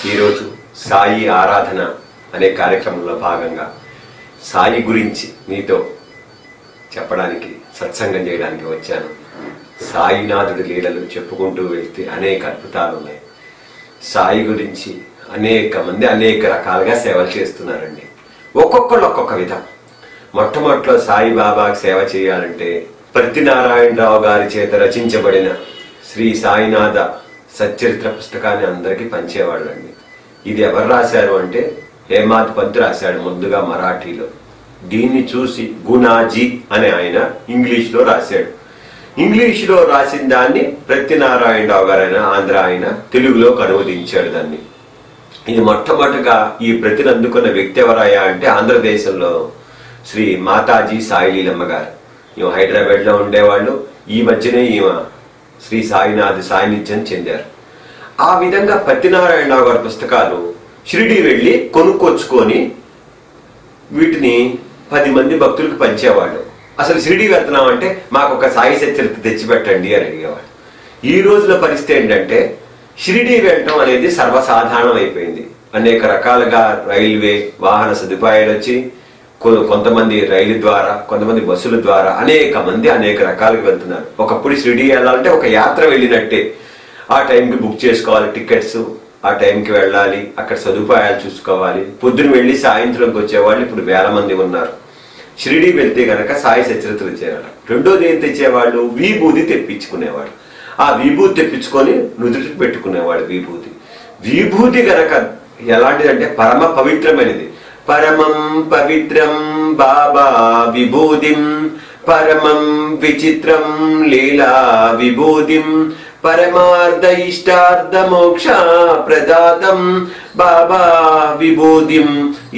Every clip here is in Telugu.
ఈరోజు సాయి ఆరాధన అనే కార్యక్రమంలో భాగంగా సాయి గురించి మీతో చెప్పడానికి సత్సంగం చేయడానికి వచ్చాను సాయినాథుడి లీలలు చెప్పుకుంటూ వెళ్తే అనేక అద్భుతాలు ఉన్నాయి సాయి గురించి అనేక మంది అనేక రకాలుగా సేవలు చేస్తున్నారండి ఒక్కొక్కళ్ళు ఒక్కొక్క విధం మొట్టమొదటిలో సాయి బాబాకి సేవ చేయాలంటే ప్రతినారాయణరావు గారి చేత రచించబడిన శ్రీ సాయినాథ సచ్చరిత్ర పుస్తకాన్ని అందరికీ పంచేవాళ్ళండి ఇది ఎవరు రాశారు అంటే హేమాద్ పంత్ రాశాడు ముందుగా మరాఠీలో దీన్ని చూసి గుణాజీ అనే ఆయన ఇంగ్లీష్లో రాశాడు ఇంగ్లీష్లో రాసిన దాన్ని ప్రత్యనారాయణరావు గారు ఆయన ఆంధ్ర ఆయన తెలుగులోకి అనువదించాడు దాన్ని ఇది మొట్టమొదటిగా ఈ ప్రతిని అందుకున్న వ్యక్తి ఎవరయ్యా అంటే ఆంధ్రదేశంలో శ్రీ మాతాజీ సాయిలీలమ్మ గారు ఈమె హైదరాబాద్లో ఉండేవాళ్ళు ఈ మధ్యనే ఈమె శ్రీ సాయినాథ్ సాన్నిధ్యం చెందారు ఆ విధంగా పత్తినారాయణరావు గారి పుస్తకాలు షిరిడి వెళ్ళి కొనుక్కొచ్చుకొని వీటిని పది మంది భక్తులకు పంచేవాళ్ళు అసలు షిరిడి వెళ్తున్నాం అంటే మాకు ఒక సాయి సచరిత్ర తెచ్చిపెట్టండి అని అడిగేవాడు ఈ రోజుల పరిస్థితి ఏంటంటే షిరిడి వెళ్ళటం అనేది సర్వసాధారణం అయిపోయింది అనేక రకాలుగా రైల్వే వాహన సదుపాయాలు వచ్చి కొ- కొంతమంది రైలు ద్వారా కొంతమంది బస్సుల ద్వారా అనేక మంది అనేక రకాలుగా వెళ్తున్నారు ఒకప్పుడు షిరిడి వెళ్ళాలంటే ఒక యాత్ర వెళ్ళినట్టే ఆ టైంకి బుక్ చేసుకోవాలి టికెట్స్ ఆ టైంకి వెళ్ళాలి అక్కడ సదుపాయాలు చూసుకోవాలి పొద్దున వెళ్ళి సాయంత్రంకి వచ్చేవాళ్ళు ఇప్పుడు వేల మంది ఉన్నారు షిరిడి వెళ్తే గనక సాయి సచరిత్రలు ఇచ్చేవాళ్ళు రెండోది ఏం తెచ్చేవాళ్ళు విభూది తెప్పించుకునేవాడు ఆ విభూతి తెప్పించుకొని నుదుటికి పెట్టుకునేవాడు విభూతి విభూతి గనక ఎలాంటిదంటే పరమ పవిత్రమైనది పరమం పవిత్రం బాబా విభూతిం పరమం విచిత్రం లీలా విభూతిం పరమార్థ ఇష్టార్థ మోక్ష ప్రదాతం బాబా విభూతిం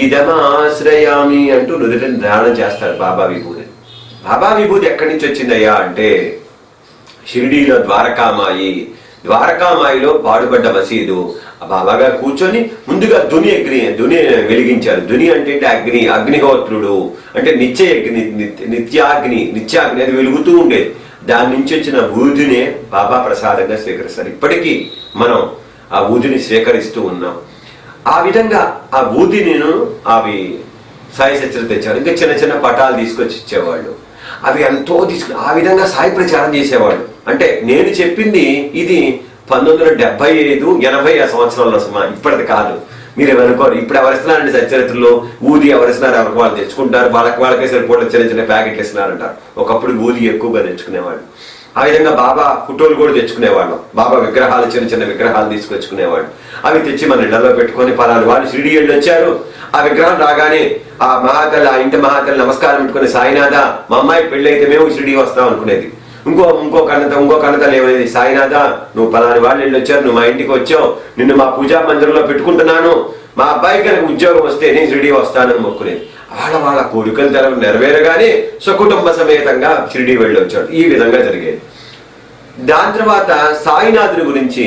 ఇదమాశ్రయామి అంటూ నుదుటిని ధారణ చేస్తాడు బాబా విభూతి బాబా విభూతి ఎక్కడి నుంచి వచ్చిందయ్యా అంటే షిరిడీలో ద్వారకామాయి ద్వారకామాయిలో పాడుపడ్డ మసీదు ఆ బాబాగా కూర్చొని ముందుగా దుని అగ్ని దుని వెలిగించారు దుని అంటే ఏంటి? అగ్ని అగ్నిహోత్రుడు అంటే నిత్య అగ్ని నిత్య- నిత్యాగ్ని నిత్యాగ్ని అది వెలుగుతూ ఉండేది దాని నుంచి వచ్చిన ఊదినే బాబా ప్రసాదంగా స్వీకరిస్తారు ఇప్పటికీ మనం ఆ ఊదిని స్వీకరిస్తూ ఉన్నాం ఆ విధంగా ఆ ఊదిని అవి సాయి సచరిత తెచ్చారు ఇంకా చిన్న చిన్న పటాలు తీసుకొచ్చి ఇచ్చేవాళ్ళు అవి ఎంతో తీసుకు ఆ విధంగా సాయి ప్రచారం చేసేవాళ్ళు అంటే నేను చెప్పింది ఇది పంతొమ్మిది వందల డెబ్బై ఐదు ఎనభై ఆ సంవత్సరంలో సుమా ఇప్పటిది కాదు మీరు ఏమనుకోరు ఇప్పుడు ఎవరిస్తున్నారండి సచరిత్రలో ఊది ఎవరిస్తున్నారు ఎవరికి వాళ్ళు తెచ్చుకుంటారు వాళ్ళకి వాళ్ళకే సరిపోవడం చిన్న చిన్న ప్యాకెట్లు ఇస్తున్నారంటారు ఒకప్పుడు ఊది ఎక్కువగా తెచ్చుకునేవాళ్ళు ఆ విధంగా బాబా ఫోటోలు కూడా తెచ్చుకునేవాళ్ళం బాబా విగ్రహాలు చిన్న చిన్న విగ్రహాలు తీసుకొచ్చుకునేవాడు అవి తెచ్చి మన ఇళ్లలో పెట్టుకొని పలాను వాళ్ళు షిరిడి వెళ్ళి వచ్చారు ఆ విగ్రహం రాగానే ఆ మహాతల్లి ఆ ఇంటి మహాతల్లి నమస్కారం పెట్టుకుని సాయినాథ మా అమ్మాయి పెళ్లి అయితే మేము షిరిడి వస్తాం అనుకునేది ఇంకో ఇంకో కన్నత ఇంకో కన్నతలు ఏమనేది సాయినాథ నువ్వు పలాని వాళ్ళు వెళ్ళి వచ్చారు నువ్వు మా ఇంటికి వచ్చావు నిన్ను మా పూజా మందిరంలో పెట్టుకుంటున్నాను మా అబ్బాయికి కనుక ఉద్యోగం వస్తే నేను షిరిడి వస్తానని మొక్కునేది వాళ్ళ వాళ్ళ కోరికలు తెర నెరవేరగానే సకుటుంబ సమేతంగా షిరిడి వెళ్ళి వచ్చాడు ఈ విధంగా జరిగేది దాని తర్వాత సాయినాథుని గురించి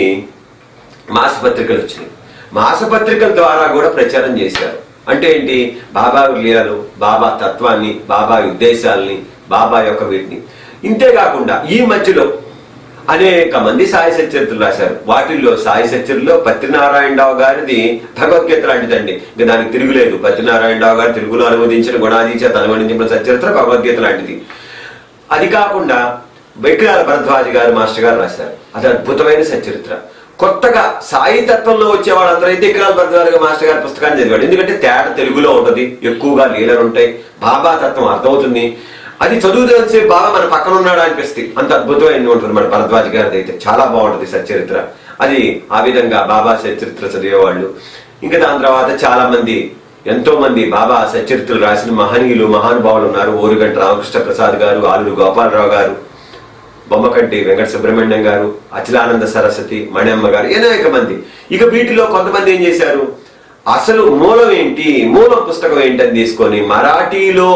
మాసపత్రికలు వచ్చినాయి మాసపత్రికల ద్వారా కూడా ప్రచారం చేశారు అంటే ఏంటి బాబా లీలలు బాబా తత్వాన్ని బాబా ఉద్దేశాలని బాబా యొక్క వీటిని ఇంతేకాకుండా ఈ మధ్యలో అనేక మంది సాయి సచరిత్రలు రాశారు వాటిల్లో సాయి సచరిలో పత్రినారాయణరావు గారిది భగవద్గీత లాంటిదండి ఇంకా దానికి తిరుగులేదు పత్రినారాయణరావు గారు తెలుగులో అనువదించిన గుణాది చేత అనువదించిన సచరిత్ర భగవద్గీత లాంటిది అది కాకుండా బైక్రాల భరద్వాజ గారు మాస్టర్ గారు రాశారు అది అద్భుతమైన సచరిత్ర కొత్తగా సాయి తత్వంలో వచ్చే వాళ్ళందరూ అయితే ఇక్రాల్ భరద్వాజ గారు మాస్టర్ గారి పుస్తకాన్ని చదివాడు ఎందుకంటే తేట తెలుగులో ఉంటది ఎక్కువగా లీలలు ఉంటాయి బాబా తత్వం అర్థమవుతుంది అది చదువుసేపు బాబా మన పక్కన ఉన్నాడు అనిపిస్తుంది అంత అద్భుతమైన ఉంటుంది మన భరద్వాజ గారిది అయితే చాలా బాగుంటుంది సచరిత్ర అది ఆ విధంగా బాబా సచరిత్ర చదివేవాళ్ళు ఇంకా దాని తర్వాత చాలా మంది ఎంతో మంది బాబా సచరిత్రలు రాసిన మహనీయులు మహానుభావులు ఉన్నారు ఓరుగంట రామకృష్ణ ప్రసాద్ గారు ఆలూరు గోపాలరావు గారు బొమ్మకంటి వెంకట సుబ్రహ్మణ్యం గారు అచలానంద సరస్వతి మణియమ్మ గారు అనేక మంది ఇక వీటిలో కొంతమంది ఏం చేశారు అసలు మూలం ఏంటి మూలం పుస్తకం ఏంటని తీసుకొని మరాఠీలో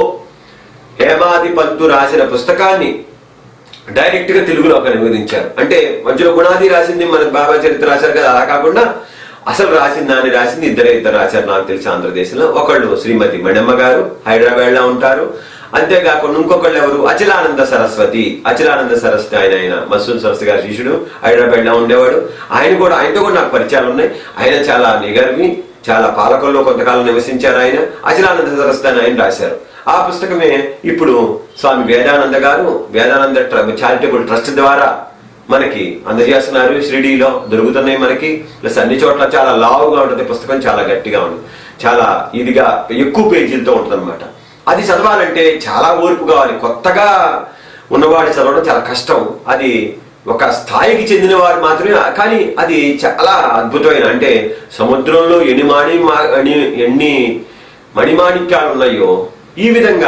హేమాది పంతు రాసిన పుస్తకాన్ని డైరెక్ట్ గా తెలుగులోకి అనువదించారు అంటే మధ్యలో గుణాది రాసింది మన బాబా చరిత్ర రాశారు కదా అలా కాకుండా అసలు రాసింది దాన్ని రాసింది ఇద్దరే ఇద్దరు రాశారు నాకు తెలిసి ఆంధ్రదేశంలో ఒకళ్ళు శ్రీమతి మణమ్మ గారు హైదరాబాద్ లో ఉంటారు అంతేకాకుండా ఇంకొకళ్ళు ఎవరు అచలానంద సరస్వతి అచలానంద సరస్వతి ఆయన ఆయన మసూద్ సరస్వతి గారి శిష్యుడు హైదరాబాద్ లో ఉండేవాడు ఆయన కూడా ఆయనతో కూడా నాకు పరిచయాలు ఉన్నాయి ఆయన చాలా నిగర్వి చాలా పాలకుల్లో కొంతకాలం నివసించారు ఆయన అచలానంద సరస్వతి అని ఆయన రాశారు ఆ పుస్తకమే ఇప్పుడు స్వామి వేదానంద గారు వేదానంద ట్ర- చారిటబుల్ ట్రస్ట్ ద్వారా మనకి అందజేస్తున్నారు షిరిడీలో దొరుకుతున్నాయి మనకి ప్లస్ అన్ని చోట్ల చాలా లావుగా ఉంటుంది పుస్తకం చాలా గట్టిగా ఉంటుంది చాలా ఇదిగా ఎక్కువ పేజీలతో ఉంటుంది అది చదవాలంటే చాలా ఓర్పు కావాలి కొత్తగా ఉన్నవాడు చదవడం చాలా కష్టం అది ఒక స్థాయికి చెందిన వారు మాత్రమే కానీ అది చాలా అద్భుతమైన అంటే సముద్రంలో ఎన్ని మాణి మా- ఎన్ని- ఎన్ని మణిమాణిక్యాలు ఉన్నాయో ఈ విధంగా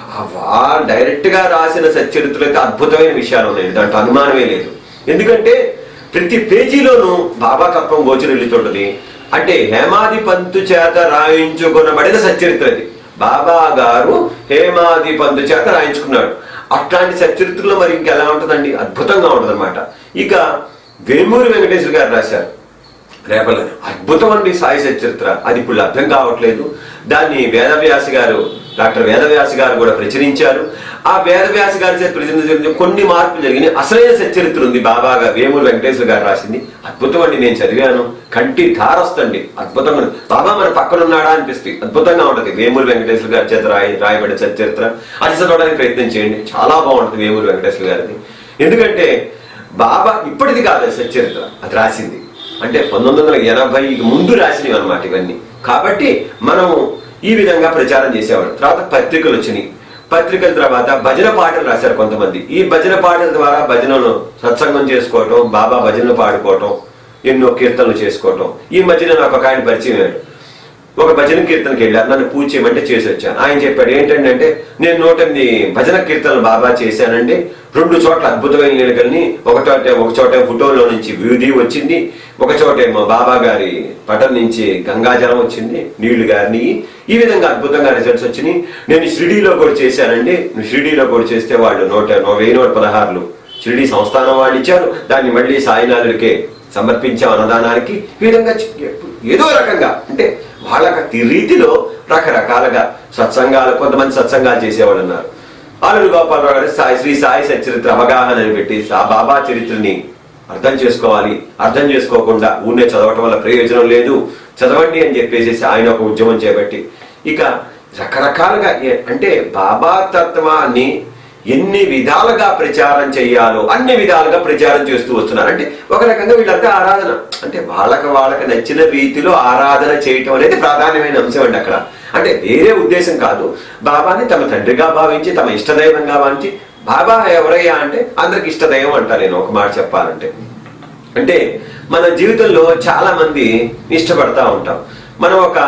వా డైరెక్ట్ గా రాసిన సచ్చరిత్రలో అయితే అద్భుతమైన విషయాలు ఉన్నాయి దాంట్లో అనుమానమే లేదు ఎందుకంటే ప్రతి పేజీలోనూ బాబా తత్వం గోచరిల్లుతుంటది అంటే హేమాది పంతు చేత రాయించుకునబడిన సచ్చరిత్ర అది బాబా గారు హేమాది పంతు చేత రాయించుకున్నాడు అట్లాంటి సచ్చరిత్రలో మరి ఇంకెలా ఉంటుందండి అద్భుతంగా ఉంటుంది ఇక వేమూరి వెంకటేశ్వర గారు రాశారు రేపల్లని అద్భుతం అండి సాయి సచరిత్ర అది ఇప్పుడు అర్థం కావట్లేదు దాన్ని వేదవ్యాసి గారు డాక్టర్ వేదవ్యాసి గారు కూడా ప్రచురించారు ఆ వేదవ్యాసి గారి చేత ప్రచురించిన కొన్ని మార్పులు జరిగినాయి అసలైన సచరిత్ర ఉంది బాబాగా వేమూరు వెంకటేశ్వర గారు రాసింది అద్భుతం అండి నేను చదివాను కంటి ధారొస్తండి అద్భుతంగా ఉంది. బాబా మన పక్కన ఉన్నాడా అనిపిస్తుంది అద్భుతంగా ఉంటుంది వేమూరు వెంకటేశ్వర గారి చేత రాయి రాయబడిన సచరిత్ర అది చదవడానికి ప్రయత్నం చేయండి చాలా బాగుంటుంది వేమూరు వెంకటేశ్వర గారిది ఎందుకంటే బాబా ఇప్పటిది కాదు అది సచ్చరిత్ర అది రాసింది అంటే పంతొమ్మిది వందల ఎనభైకి ముందు రాసినవి అనమాట ఇవన్నీ కాబట్టి మనం ఈ విధంగా ప్రచారం చేసేవాడు తర్వాత పత్రికలు వచ్చినాయి పత్రికల తర్వాత భజన పాటలు రాశారు కొంతమంది ఈ భజన పాటల ద్వారా భజనలు సత్సంగం చేసుకోవటం బాబా భజనలు పాడుకోవటం ఎన్నో కీర్తనలు చేసుకోవటం ఈ మధ్యన నాకు ఒక ఆయన పరిచయం అయ్యాడు ఒక భజన కీర్తనకి వెళ్ళారు నన్ను పూజ చేయమంటే చేసి వచ్చాను ఆయన చెప్పాడు ఏంటంటే అంటే నేను నూట ఎనిమిది భజన కీర్తనలు బాబా చేశానండి రెండు చోట్ల అద్భుతమైన నీలకల్ని ఒక చోట ఒక చోట ఫోటోలో నుంచి వీధి వచ్చింది ఒక చోట ఏమో బాబా గారి పటం నుంచి గంగాజలం వచ్చింది నీళ్లు గారిని ఈ విధంగా అద్భుతంగా రిజల్ట్స్ వచ్చినాయి నేను షిరిడీలో కూడా చేశానండి షిరిడీలో కూడా చేస్తే వాళ్ళు నూట వెయ్యి నూట పదహారులు షిరిడీ సంస్థానం వాళ్ళు ఇచ్చారు దాన్ని మళ్ళీ సాయినాథుడికే సమర్పించాం అన్నదానానికి ఈ విధంగా చే- ఏదో రకంగా అంటే వాళ్ళకి రీతిలో రకరకాలుగా సత్సంగాలు కొంతమంది సత్సంగాలు చేసేవాళ్ళు ఉన్నారు ఆలూరు గోపాలరావు గారు సాయి శ్రీ సాయి సచరిత్ర అవగాహన అని పెట్టి ఆ బాబా చరిత్రని అర్థం చేసుకోవాలి అర్థం చేసుకోకుండా ఊనే చదవటం వల్ల ప్రయోజనం లేదు చదవండి అని చెప్పేసి ఆయన ఒక ఉద్యమం చేపట్టి ఇక రకరకాలుగా ఏ- అంటే బాబా తత్వాన్ని ఎన్ని విధాలుగా ప్రచారం చేయాలో అన్ని విధాలుగా ప్రచారం చేస్తూ వస్తున్నారు అంటే ఒక రకంగా వీళ్ళంతా ఆరాధన అంటే వాళ్ళకి వాళ్ళకి నచ్చిన రీతిలో ఆరాధన చేయటం అనేది ప్రాధాన్యమైన అంశం అండి అక్కడ అంటే వేరే ఉద్దేశం కాదు బాబాని తమ తండ్రిగా భావించి తమ ఇష్టదైవంగా భావించి బాబా ఎవరయ్యా అంటే అందరికి ఇష్టదైవం అంటారు నేను ఒక మాట చెప్పాలంటే అంటే మన జీవితంలో చాలా మంది ఇష్టపడతా ఉంటాం మనం ఒక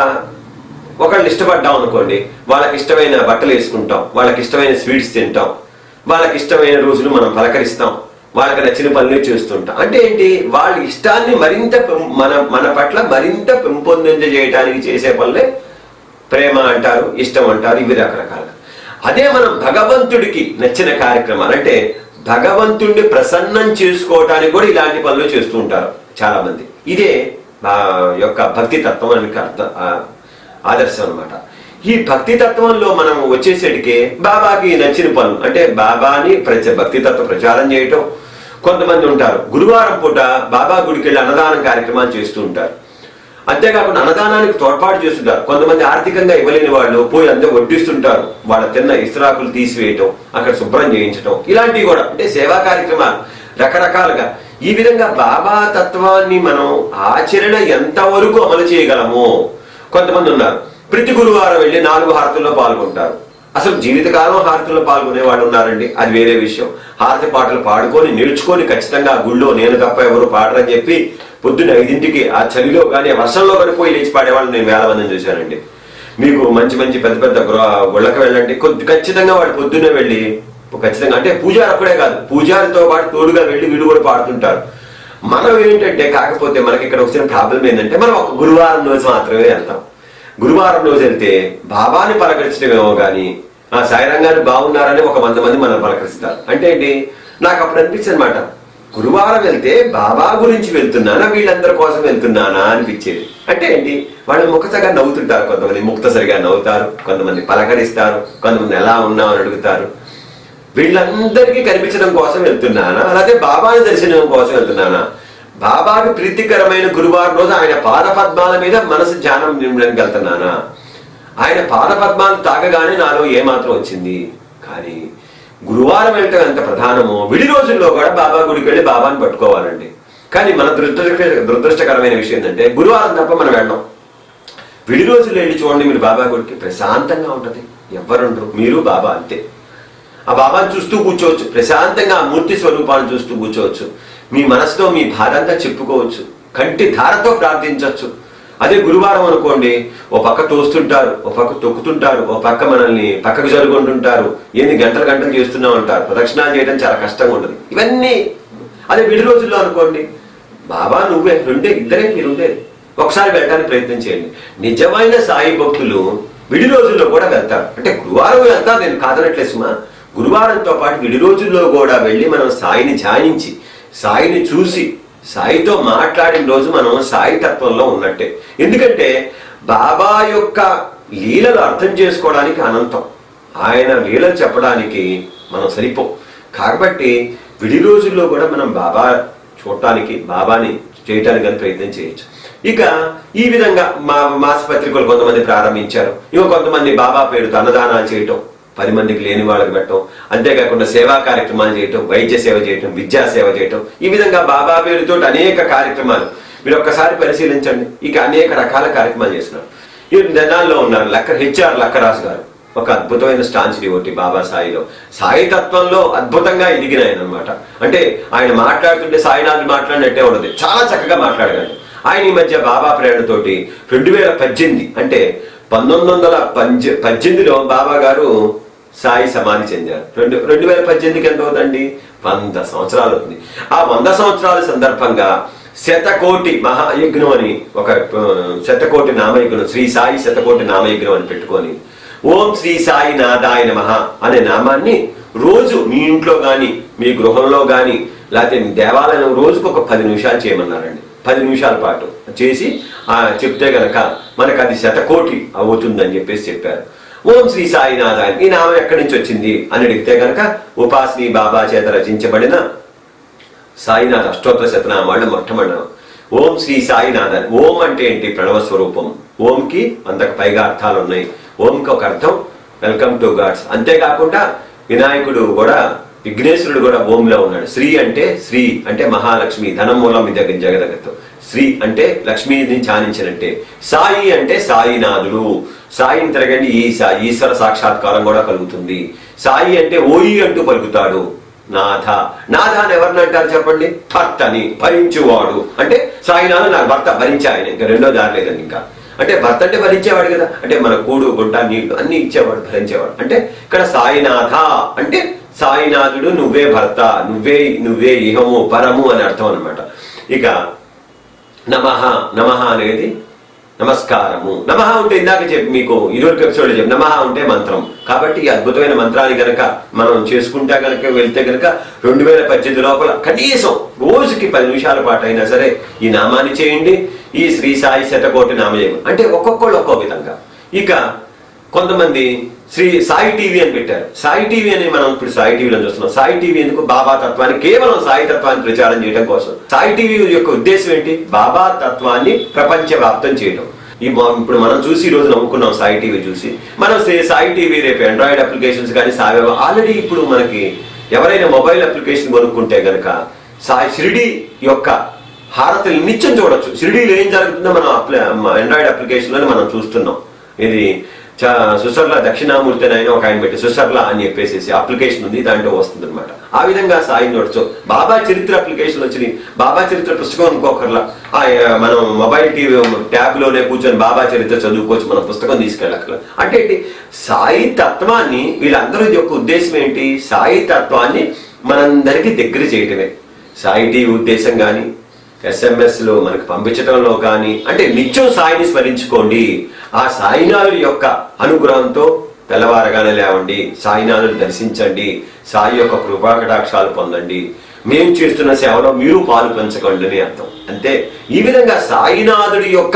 ఒకళ్ళు ఇష్టపడ్డాం అనుకోండి వాళ్ళకి ఇష్టమైన బట్టలు వేసుకుంటాం వాళ్ళకి ఇష్టమైన స్వీట్స్ తింటాం వాళ్ళకి ఇష్టమైన రోజులు మనం పలకరిస్తాం వాళ్ళకి నచ్చిన పనులు చేస్తుంటాం అంటే ఏంటి వాళ్ళ ఇష్టాన్ని మరింత పెం- మన మన పట్ల మరింత పెంపొందించ చేయడానికి చేసే పనులే ప్రేమ అంటారు ఇష్టం అంటారు ఇవి రకరకాలుగా అదే మనం భగవంతుడికి నచ్చిన కార్యక్రమాలు అంటే భగవంతుడిని ప్రసన్నం చేసుకోవటానికి కూడా ఇలాంటి పనులు చేస్తూ ఉంటారు చాలా మంది ఇదే ఆ యొక్క భక్తి తత్వానికి అర్థం ఆ, ఆదర్శం అన్నమాట ఈ భక్తి తత్వంలో మనం వచ్చేసరికి బాబాకి నచ్చిన పనులు అంటే బాబాని ప్రచ భక్తి తత్వ ప్రచారం చేయటం కొంతమంది ఉంటారు గురువారం పూట బాబా గుడికి వెళ్ళి అన్నదానం కార్యక్రమాలు చేస్తూ ఉంటారు అంతేకాకుండా అన్నదానానికి తోడ్పాటు చేస్తుంటారు కొంతమంది ఆర్థికంగా ఇవ్వలేని వాళ్ళు పోయి అంతే వడ్డిస్తుంటారు వాళ్ళ తిన్న ఇస్త్రాకులు తీసివేయటం అక్కడ శుభ్రం చేయించటం ఇలాంటివి కూడా అంటే సేవా కార్యక్రమాలు రకరకాలుగా ఈ విధంగా బాబా తత్వాన్ని మనం ఆచరణ ఎంతవరకు అమలు చేయగలము కొంతమంది ఉన్నారు ప్రతి గురువారం వెళ్ళి నాలుగు హారతుల్లో పాల్గొంటారు అసలు జీవితకాలం హారతుల్లో పాల్గొనే వాళ్ళు ఉన్నారండి అది వేరే విషయం హారతి పాటలు పాడుకొని నేర్చుకొని ఖచ్చితంగా ఆ గుళ్ళో నేను తప్ప ఎవరు పాడరని చెప్పి పొద్దున్న ఐదింటికి ఆ చలిలో కానీ ఆ వర్షంలో కానీ పోయి లేచి పాడేవాళ్ళు నేను వేల మందిని చూశానండి మీకు మంచి మంచి పెద్ద పెద్ద గృహ- గుళ్ళకి వెళ్ళండి కొద్ది ఖచ్చితంగా వాడు పొద్దున్నే వెళ్ళి ఖచ్చితంగా అంటే పూజారి అక్కడే కాదు పూజారితో పాటు తోడుగా వెళ్ళి వీడు కూడా పాడుతుంటారు మనం ఏంటంటే కాకపోతే మనకి ఇక్కడ వచ్చిన ప్రాబ్లం ఏంటంటే మనం ఒక గురువారం రోజు మాత్రమే వెళ్తాం గురువారం రోజు వెళ్తే బాబాని పలకరించడమేమో కానీ ఆ సాయిరంగారు బాగున్నారని ఒక వంద మంది మనం పలకరిస్తారు అంటే ఏంటి నాకు అప్పుడు అనిపించింది అనమాట గురువారం వెళ్తే బాబా గురించి వెళ్తున్నానా వీళ్ళందరి కోసం వెళ్తున్నానా అనిపించేది అంటే ఏంటి వాళ్ళు ముఖతగా నవ్వుతుంటారు కొంతమంది ముక్తసరిగా నవ్వుతారు కొంతమంది పలకరిస్తారు కొంతమంది ఎలా ఉన్నావు అని అడుగుతారు వీళ్ళందరికీ కనిపించడం కోసం వెళ్తున్నానా అలాగే బాబాని దర్శనం కోసం వెళ్తున్నానా బాబాకి ప్రీతికరమైన గురువారం రోజు ఆయన పాద పద్మాల మీద మనసు ధ్యానం నింపడానికి వెళ్తున్నానా ఆయన పాద పద్మాలు తాగగానే నాలో ఏమాత్రం వచ్చింది కానీ గురువారం వెళ్ళటం ఎంత ప్రధానమో విడి రోజుల్లో కూడా బాబా గుడికి వెళ్ళి బాబాని పట్టుకోవాలండి కానీ మన దురదృష్ట దురదృష్టకరమైన విషయం ఏంటంటే గురువారం తప్ప మనం వెళ్ళాం విడి రోజులు వెళ్ళి చూడండి మీరు బాబా గుడికి ప్రశాంతంగా ఉంటది ఎవ్వరుండరు మీరు బాబా అంతే ఆ బాబాను చూస్తూ కూర్చోవచ్చు ప్రశాంతంగా ఆ మూర్తి స్వరూపాన్ని చూస్తూ కూర్చోవచ్చు మీ మనసులో మీ బాధ అంతా చెప్పుకోవచ్చు కంటి ధారతో ప్రార్థించవచ్చు అదే గురువారం అనుకోండి ఓ పక్క తోస్తుంటారు ఓ పక్క తొక్కుతుంటారు ఓ పక్క మనల్ని పక్కకు జరుగుంటుంటారు ఎన్ని గంటలు గంటలు చేస్తూనే ఉంటారు ప్రదక్షిణాలు చేయడం చాలా కష్టంగా ఉంటుంది ఇవన్నీ అదే విడి రోజుల్లో అనుకోండి బాబా నువ్వే రెండే ఇద్దరే మీరు ఉండేది ఒకసారి వెళ్ళడానికి ప్రయత్నం చేయండి నిజమైన సాయి భక్తులు విడి రోజుల్లో కూడా వెళ్తారు అంటే గురువారం వెళ్తారు నేను కాదనట్లే సుమా గురువారంతో పాటు విడి రోజుల్లో కూడా వెళ్ళి మనం సాయిని ధ్యానించి సాయిని చూసి సాయితో మాట్లాడిన రోజు మనం సాయి తత్వంలో ఉన్నట్టే ఎందుకంటే బాబా యొక్క లీలలు అర్థం చేసుకోవడానికి అనంతం ఆయన లీలలు చెప్పడానికి మనం సరిపో కాబట్టి విడి రోజుల్లో కూడా మనం బాబా చూడటానికి బాబాని చేయటానికి కానీ ప్రయత్నం చేయొచ్చు ఇక ఈ విధంగా మా మాస పత్రికలు కొంతమంది ప్రారంభించారు ఇక కొంతమంది బాబా పేరుతో అన్నదానాలు చేయటం పది మందికి లేని వాళ్ళకి పెట్టడం అంతేకాకుండా సేవా కార్యక్రమాలు చేయటం వైద్య సేవ చేయటం విద్యా సేవ చేయటం ఈ విధంగా బాబా పేరుతో అనేక కార్యక్రమాలు మీరు ఒక్కసారి పరిశీలించండి ఇక అనేక రకాల కార్యక్రమాలు చేస్తున్నారు ఈ జనాల్లో ఉన్నారు లక్క హెచ్ఆర్ లక్కరాజు గారు ఒక అద్భుతమైన స్టాన్స్ ఒకటి బాబా సాయిలో సాయి తత్వంలో అద్భుతంగా ఎదిగిన ఆయన అనమాట అంటే ఆయన మాట్లాడుతుంటే సాయినాథ్ మాట్లాడినట్టే ఉండదు చాలా చక్కగా మాట్లాడగలడు ఆయన ఈ మధ్య బాబా ప్రేరణతోటి రెండు వేల పద్దెనిమిది అంటే పంతొమ్మిది వందల పంజ పద్దెనిమిదిలో బాబా గారు సాయి సమాధి చెందారు రెండు రెండు వేల పద్దెనిమిదికి ఎంత అవుతుందండి వంద సంవత్సరాలు అవుతుంది ఆ వంద సంవత్సరాల సందర్భంగా శతకోటి మహాయజ్ఞం అని ఒక ఆ, శతకోటి నామయజ్ఞం శ్రీ సాయి శతకోటి నామయజ్ఞం అని పెట్టుకొని ఓం శ్రీ సాయి నాదాయ నమః అనే నామాన్ని రోజు మీ ఇంట్లో గాని మీ గృహంలో గాని లేకపోతే మీ దేవాలయం రోజుకు ఒక పది నిమిషాలు చేయమన్నారండి పది నిమిషాల పాటు చేసి ఆ చెప్తే గనక మనకు అది శతకోటి అవుతుందని చెప్పేసి చెప్పారు ఓం శ్రీ సాయినాథాయ ఈ నామం ఎక్కడి నుంచి వచ్చింది అని అడిగితే గనక ఉపాసిని బాబా చేత రచించబడిన సాయినాథ్ అష్టోత్తర శతనామాళ్ళు మొట్టమొదటి ఓం శ్రీ సాయినాథ్ అని ఓం అంటే ఏంటి ప్రణవ స్వరూపం ఓంకి అంతకు పైగా అర్థాలు ఉన్నాయి ఓంకి ఒక అర్థం వెల్కమ్ టు గాడ్స్ అంతేకాకుండా వినాయకుడు కూడా విఘ్నేశ్వరుడు కూడా ఓంలో ఉన్నాడు శ్రీ అంటే శ్రీ అంటే మహాలక్ష్మి ధనం మూలం మీ దగ్గర జగదగత్తు శ్రీ అంటే లక్ష్మీని ధ్యానించినట్టే సాయి అంటే సాయినాథుడు సాయిని తిరగండి ఈ సా- ఈశ్వర సాక్షాత్కారం కూడా కలుగుతుంది సాయి అంటే ఓయి అంటూ పలుకుతాడు నాథ నాథ అని ఎవరిని అంటారు చెప్పండి భర్తని భరించువాడు అంటే సాయినాథు నాకు భర్త భరించే ఆయన ఇంకా రెండో దారి లేదండి ఇంకా అంటే భర్త అంటే భరించేవాడు కదా అంటే మన కూడు గుంట నీళ్లు అన్ని ఇచ్చేవాడు భరించేవాడు అంటే ఇక్కడ సాయినాథ అంటే సాయినాథుడు నువ్వే భర్త నువ్వే నువ్వే ఇహము పరము అని అర్థం అన్నమాట ఇక నమః నమః అనేది నమస్కారము నమః ఉంటే ఇందాక చెప్పి మీకు ఇదివరకు ఎపిసోడ్ చెప్పి నమః ఉంటే మంత్రం కాబట్టి ఈ అద్భుతమైన మంత్రాన్ని గనక మనం చేసుకుంటే గనక వెళ్తే గనక రెండు వేల పద్దెనిమిది లోపల కనీసం రోజుకి పది నిమిషాల పాటు అయినా సరే ఈ నామాన్ని చేయండి ఈ శ్రీ సాయి శతకోటి నామయం అంటే ఒక్కొక్కళ్ళు ఒక్కో విధంగా ఇక కొంతమంది శ్రీ సాయి టీవీ అని పెట్టారు సాయి టీవీ అని మనం ఇప్పుడు సాయి టీవీలో చూస్తున్నాం సాయి టీవీ ఎందుకు బాబా తత్వాన్ని కేవలం సాయి తత్వాన్ని ప్రచారం చేయడం కోసం సాయి టీవీ యొక్క ఉద్దేశం ఏంటి బాబా తత్వాన్ని ప్రపంచ వ్యాప్తం చేయడం ఈ మా- ఇప్పుడు మనం చూసి ఈ రోజు నమ్ముకున్నాం సాయి టీవీ చూసి మనం సే- సాయి టీవీ రేపు ఆండ్రాయిడ్ అప్లికేషన్స్ కానీ సాయి ఆల్రెడీ ఇప్పుడు మనకి ఎవరైనా మొబైల్ అప్లికేషన్ కొనుక్కుంటే గనక సాయి షిరిడి యొక్క హారతులు నిత్యం చూడొచ్చు షిరిడీలో ఏం జరుగుతుందో మనం ఆండ్రాయిడ్ అప్లికేషన్లో మనం చూస్తున్నాం ఇది చా- సుసర్ల దక్షిణామూర్తి అని ఆయన ఒక ఆయన పెట్టి సుసర్ల అని చెప్పేసి అప్లికేషన్ ఉంది దాంట్లో వస్తుంది అనమాట ఆ విధంగా సాయం చూడొచ్చు బాబా చరిత్ర అప్లికేషన్ వచ్చినాయి బాబా చరిత్ర పుస్తకం అనుకోకర్లా ఆ, మనం మొబైల్ టీవీ ట్యాబ్ లోనే కూర్చొని బాబా చరిత్ర చదువుకోవచ్చు మన పుస్తకం తీసుకెళ్ళక్కల అంటే ఏంటి సాయి తత్వాన్ని వీళ్ళందరూ యొక్క ఉద్దేశం ఏంటి సాయి తత్వాన్ని మనందరికీ దగ్గర చేయటమే సాయి టీవీ ఉద్దేశం కానీ ఎస్ఎంఎస్ లో మనకు పంపించడంలో కానీ అంటే నిత్యం సాయిని స్మరించుకోండి ఆ సాయినాథుడి యొక్క అనుగ్రహంతో తెల్లవారగానే లేవండి సాయినాథుని దర్శించండి సాయి యొక్క కృపాకటాక్షాలు పొందండి మేము చేస్తున్న సేవలో మీరు పాలు పంచకండి అని అర్థం అంతే ఈ విధంగా సాయినాథుడి యొక్క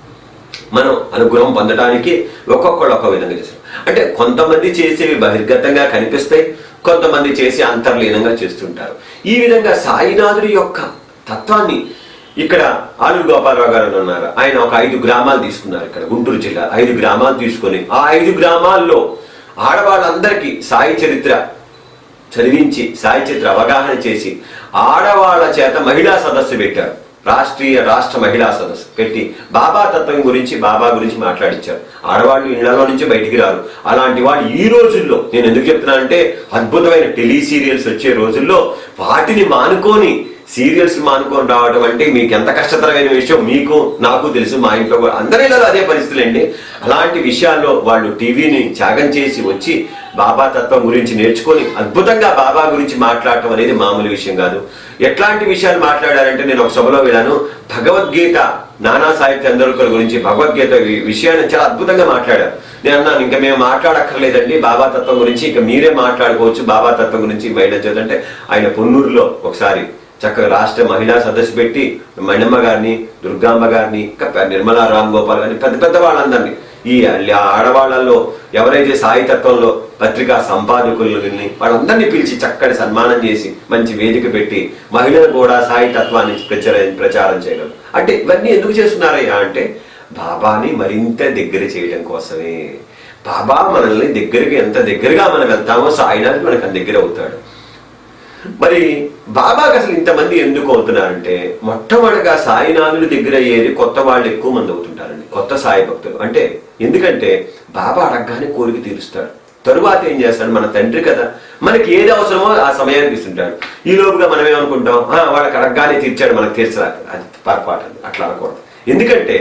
మనం అనుగ్రహం పొందడానికి ఒక్కొక్కళ్ళు ఒక్క విధంగా చేస్తారు అంటే కొంతమంది చేసేవి బహిర్గతంగా కనిపిస్తాయి కొంతమంది చేసి అంతర్లీనంగా చేస్తుంటారు ఈ విధంగా సాయినాథుడి యొక్క తత్వాన్ని ఇక్కడ ఆలూరు గోపాలరావు గారు అని ఉన్నారు ఆయన ఒక ఐదు గ్రామాలు తీసుకున్నారు ఇక్కడ గుంటూరు జిల్లా ఐదు గ్రామాలు తీసుకొని ఆ ఐదు గ్రామాల్లో ఆడవాళ్ళందరికీ సాయి చరిత్ర చదివించి సాయి చిత్ర అవగాహన చేసి ఆడవాళ్ళ చేత మహిళా సదస్సు పెట్టారు రాష్ట్రీయ రాష్ట్ర మహిళా సదస్సు పెట్టి బాబా తత్వం గురించి బాబా గురించి మాట్లాడించారు ఆడవాళ్ళు ఇళ్లలో నుంచి బయటికి రారు అలాంటి వాళ్ళు ఈ రోజుల్లో నేను ఎందుకు చెప్తున్నానంటే అద్భుతమైన టెలి సీరియల్స్ వచ్చే రోజుల్లో వాటిని మానుకొని సీరియల్స్ మానుకొని రావడం అంటే మీకు ఎంత కష్టతరమైన విషయం మీకు నాకు తెలుసు మా ఇంట్లో కూడా అందరి ఇళ్ళలో అదే పరిస్థితులండి అలాంటి విషయాల్లో వాళ్ళు టీవీని త్యాగం చేసి వచ్చి బాబా తత్వం గురించి నేర్చుకొని అద్భుతంగా బాబా గురించి మాట్లాడటం అనేది మామూలు విషయం కాదు ఎట్లాంటి విషయాలు మాట్లాడారంటే నేను ఒక సభలో వెళ్ళాను భగవద్గీత నానా సాహిబ్ చంద్రకర్ గురించి భగవద్గీత వి- విషయాన్ని చాలా అద్భుతంగా మాట్లాడారు నేను అన్నాను ఇంకా మేము మాట్లాడక్కర్లేదండి బాబా తత్వం గురించి ఇక మీరే మాట్లాడుకోవచ్చు బాబా తత్వం గురించి మహిళ చేతంటే ఆయన పొన్నూరులో ఒకసారి చక్కగా రాష్ట్ర మహిళా సదస్సు పెట్టి మణమ్మ గారిని దుర్గాంబ గారిని ఇంకా పె- నిర్మలా రామ్ గోపాల్ గారిని పెద్ద పెద్ద వాళ్ళందరినీ ఈ అల్లి- ఆడవాళ్ళల్లో ఎవరైతే సాయి తత్వంలో పత్రికా సంపాదకులని వాళ్ళందరినీ పిలిచి చక్కటి సన్మానం చేసి మంచి వేదిక పెట్టి మహిళలు కూడా సాయి తత్వాన్ని ప్రచార ప్రచారం చేయగలరు అంటే ఇవన్నీ ఎందుకు చేస్తున్నారయ్యా అంటే బాబాని మరింత దగ్గర చేయడం కోసమే బాబా మనల్ని దగ్గరికి ఎంత దగ్గరగా మనం వెళ్తామో సాయినాథ్ మనకు అంత దగ్గర అవుతాడు మరి బాబాకి అసలు ఇంతమంది ఎందుకు అవుతున్నారంటే మొట్టమొదటిగా సాయినాథుడి దగ్గర అయ్యేది కొత్త వాళ్ళు ఎక్కువ మంది అవుతుంటారండి కొత్త సాయి భక్తులు అంటే ఎందుకంటే బాబా అడగగానే కోరిక తీరుస్తాడు తరువాత ఏం చేస్తాడు మన తండ్రి కదా మనకి ఏది అవసరమో ఆ సమయానికి ఇస్తుంటాడు ఈ లోపుగా మనం ఏమనుకుంటాం "ఆ, వాళ్ళకి అడగగానే తీర్చాడు మనకు తీర్చరాక అది పొరపాటు అది. అట్లా అనకూడదు ఎందుకంటే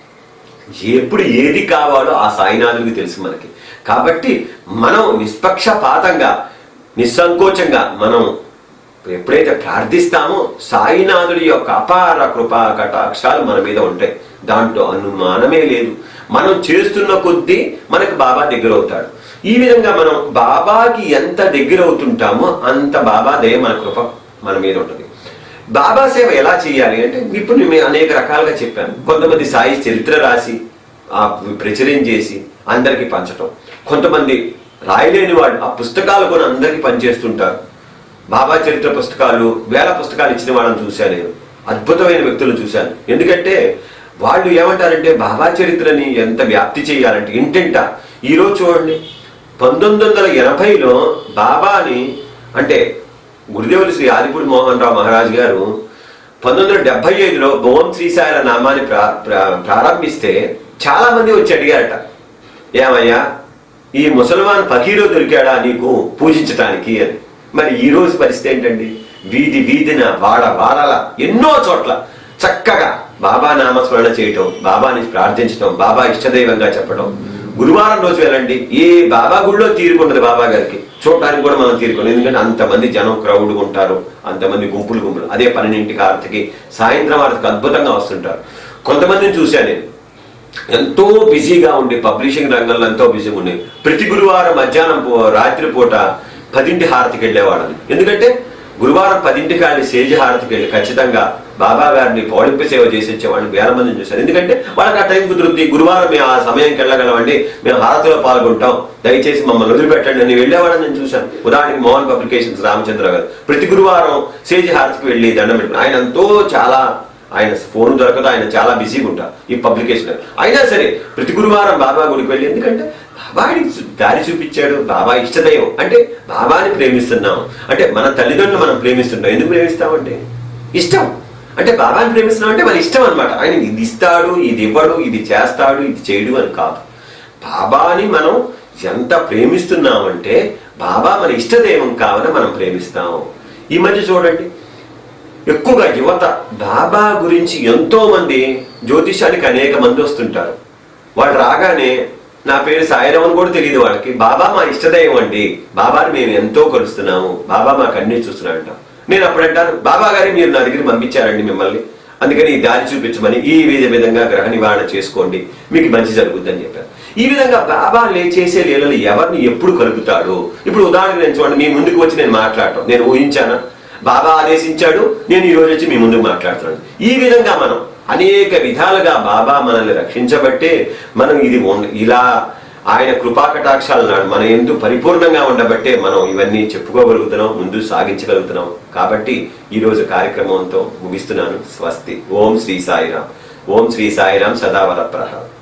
ఎప్పుడు ఏది కావాలో ఆ సాయినాథుడికి తెలుసు మనకి కాబట్టి మనం నిష్పక్షపాతంగా నిస్సంకోచంగా మనం ఎప్పుడైతే ప్రార్థిస్తామో సాయినాథుడి యొక్క అపార కృపా కటాక్షాలు మన మీద ఉంటాయి దాంట్లో అనుమానమే లేదు మనం చేస్తున్న కొద్దీ మనకు బాబా దగ్గర అవుతాడు ఈ విధంగా మనం బాబాకి ఎంత దగ్గర అవుతుంటామో అంత బాబా దయ మన కృప మన మీద ఉంటుంది బాబా సేవ ఎలా చేయాలి అంటే ఇప్పుడు నేను అనేక రకాలుగా చెప్పాను కొంతమంది సాయి చరిత్ర రాసి ఆ ప్రచురం చేసి అందరికీ పంచటం కొంతమంది రాయలేని వాళ్ళు ఆ పుస్తకాలు కొని అందరికీ పనిచేస్తుంటారు బాబా చరిత్ర పుస్తకాలు వేల పుస్తకాలు ఇచ్చిన వాళ్ళని చూశాను నేను అద్భుతమైన వ్యక్తులను చూశాను ఎందుకంటే వాళ్ళు ఏమంటారంటే బాబా చరిత్రని ఎంత వ్యాప్తి చేయాలంటే ఇంటింట ఈరోజు చూడండి పంతొమ్మిది వందల ఎనభైలో బాబాని అంటే గురుదేవులు శ్రీ ఆదిపూడి మోహన్ రావు మహారాజ్ గారు పంతొమ్మిది వందల డెబ్బై ఐదులో ఓం శ్రీసాయిల నామాన్ని ప్రా ప్రా- ప్రారంభిస్తే చాలా మంది వచ్చి అడిగారట ఏమయ్యా ఈ ముసల్మాన్ ఫకీరో దొరికాడా నీకు పూజించటానికి అని మరి ఈ రోజు పరిస్థితి ఏంటండి వీధి వీధిన వాడ వాడల ఎన్నో చోట్ల చక్కగా బాబా నామస్మరణ చేయటం బాబాని ప్రార్థించటం బాబా ఇష్టదైవంగా చెప్పడం గురువారం రోజు వెళ్ళండి ఏ బాబా గుళ్ళో తీరుకుంటది బాబా గారికి చూడడానికి కూడా మనం తీరుకోండి ఎందుకంటే అంతమంది జనం క్రౌడ్ ఉంటారు అంతమంది గుంపులు గుంపులు అదే పన్నెండింటికి ఆరతికి సాయంత్రం ఆరతికి అద్భుతంగా వస్తుంటారు కొంతమందిని చూశాను నేను ఎంతో బిజీగా ఉండి పబ్లిషింగ్ రంగంలో ఎంతో బిజీగా ఉండి ప్రతి గురువారం మధ్యాహ్నం పూ- రాత్రి పూట పదింటి హారతికి వెళ్ళేవాళ్ళని ఎందుకంటే గురువారం పదింటికి వెళ్ళి సేజ హారతికి వెళ్ళి ఖచ్చితంగా బాబా గారిని పౌడింపు సేవ చేసి వచ్చేవాళ్ళని వేల మందిని చూశాను ఎందుకంటే వాళ్ళకి ఆ టైం కుదురుద్ది గురువారం మేము ఆ సమయానికి వెళ్ళగలమండి మేము హారతిలో పాల్గొంటాం దయచేసి మమ్మల్ని వదిలిపెట్టండి అని వెళ్ళేవాళ్ళని నేను చూశాను ఉదాహరణకి మోహన్ పబ్లికేషన్స్ రామచంద్ర గారు ప్రతి గురువారం సేజ హారతికి వెళ్ళి దండం పెట్టుకుని ఆయన ఎంతో చాలా ఆయన ఫోన్ దొరకదు ఆయన చాలా బిజీగా ఉంటారు ఈ పబ్లికేషన్ అయినా సరే ప్రతి గురువారం బాబా గుడికి వెళ్ళి ఎందుకంటే బాబాని దారి చూపించాడు బాబా ఇష్టదైవం అంటే బాబాని ప్రేమిస్తున్నాం అంటే మన తల్లిదండ్రులు మనం ప్రేమిస్తున్నాం ఎందుకు ప్రేమిస్తామంటే ఇష్టం అంటే బాబాని ప్రేమిస్తున్నాం అంటే మన ఇష్టం అన్నమాట ఆయన ఇది ఇస్తాడు ఇది ఇవ్వడు ఇది చేస్తాడు ఇది చేయడు అని కాదు బాబాని మనం ఎంత ప్రేమిస్తున్నామంటే బాబా మన ఇష్టదైవం కావన మనం ప్రేమిస్తాం ఈ మధ్య చూడండి ఎక్కువగా యువత బాబా గురించి ఎంతో మంది జ్యోతిషానికి అనేక మంది వస్తుంటారు వాళ్ళు రాగానే నా పేరు సాయిరామ్ అని కూడా తెలియదు వాళ్ళకి బాబా మా ఇష్టదైవం అండి బాబాని మేము ఎంతో కొలుస్తున్నాము బాబా మాకు అన్ని చూస్తున్నాడు అంటాం నేను అప్పుడు అంటాను బాబా గారి మీరు నా దగ్గర పంపించారండి మిమ్మల్ని అందుకని ఈ దారి చూపించమని ఈ విధ విధంగా గ్రహ నివారణ చేసుకోండి మీకు మంచి జరుగుద్దని చెప్పారు ఈ విధంగా బాబా లే చేసే లీలలు ఎవరిని ఎప్పుడు కలుపుతాడు ఇప్పుడు ఉదాహరణకు నేను చూడండి మీ ముందుకు వచ్చి నేను మాట్లాడటం నేను ఊహించానా బాబా ఆదేశించాడు నేను ఈ రోజు వచ్చి మీ ముందు మాట్లాడుతున్నాను ఈ విధంగా మనం అనేక విధాలుగా బాబా మనల్ని రక్షించబట్టే మనం ఇది ఉన్- ఇలా ఆయన కృపా కటాక్షాలు నాడు మన ఎందు పరిపూర్ణంగా ఉండబట్టే మనం ఇవన్నీ చెప్పుకోగలుగుతున్నాం ముందు సాగించగలుగుతున్నాం కాబట్టి ఈ రోజు కార్యక్రమంతో ముగిస్తున్నాను స్వస్తి ఓం శ్రీ సాయిరాం ఓం శ్రీ సాయిరాం సదావర ప్రహ